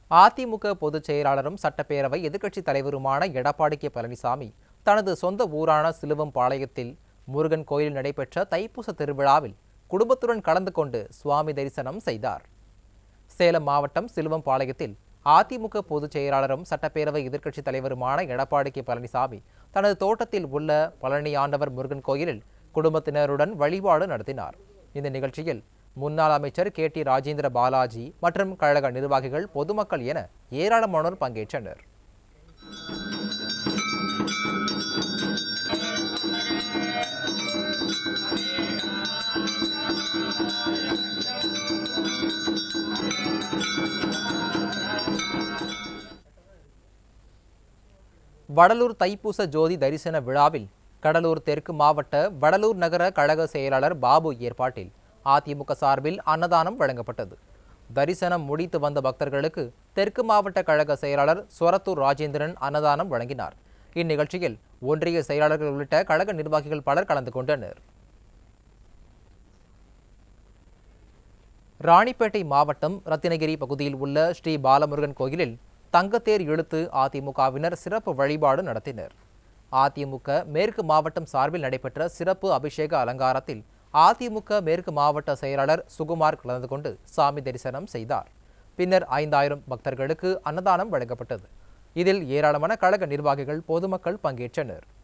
அதிமுக பொதுச் செயலாளரும் சட்டப்பேரவை எதிர்க்கட்சித் தலைவருமான எடப்பாடி கே பழனிசாமி தனது சொந்த ஊரான சிலுவம்பாளையத்தில் முருகன் கோயிலில் நடைபெற்ற தைப்பூச திருவிழாவில் குடும்பத்துடன் கலந்து கொண்டு சுவாமி தரிசனம் செய்தார் சேலம் மாவட்டம் சிலுவம்பாளையத்தில் அதிமுக பொதுச் செயலாளரும் சட்டப்பேரவை எதிர்க்கட்சித் தலைவருமான எடப்பாடி கே பழனிசாமி தனது தோட்டத்தில் உள்ள பழனி ஆண்டவர் முருகன் கோயிலில் குடும்பத்தினருடன் வழிபாடு நடத்தினார் இந்த நிகழ்ச்சியில் முன்னாள் அமைச்சர் கே டி ராஜேந்திர பாலாஜி மற்றும் கழக நிர்வாகிகள் பொதுமக்கள் என ஏராளமானோர் பங்கேற்றனர் வடலூர் தைப்பூச ஜோதி தரிசன விழாவில் கடலூர் தெற்கு மாவட்ட வடலூர் நகர கழக செயலாளர் பாபு ஏற்பாட்டில் அதிமுக சார்பில் அன்னதானம் வழங்கப்பட்டது தரிசனம் முடித்து வந்த பக்தர்களுக்கு தெற்கு மாவட்ட கழக செயலாளர் சொரத்தூர் ராஜேந்திரன் அன்னதானம் வழங்கினார் இந்நிகழ்ச்சியில் ஒன்றிய செயலாளர்கள் உள்ளிட்ட கழக நிர்வாகிகள் பலர் கலந்து கொண்டனர் ராணிப்பேட்டை மாவட்டம் ரத்தினகிரி பகுதியில் உள்ள ஸ்ரீ பாலமுருகன் கோயிலில் தங்கத்தேர் இழுத்து அதிமுகவினர் சிறப்பு வழிபாடு நடத்தினர் அதிமுக மேற்கு மாவட்டம் சார்பில் நடைபெற்ற சிறப்பு அபிஷேக அலங்காரத்தில் அதிமுக மேற்கு மாவட்ட செயலாளர் சுகுமார் கலந்து கொண்டு சாமி தரிசனம் செய்தார் பின்னர் ஐந்தாயிரம் பக்தர்களுக்கு அன்னதானம் வழங்கப்பட்டது இதில் ஏராளமான கழக நிர்வாகிகள் பொதுமக்கள் பங்கேற்றனர்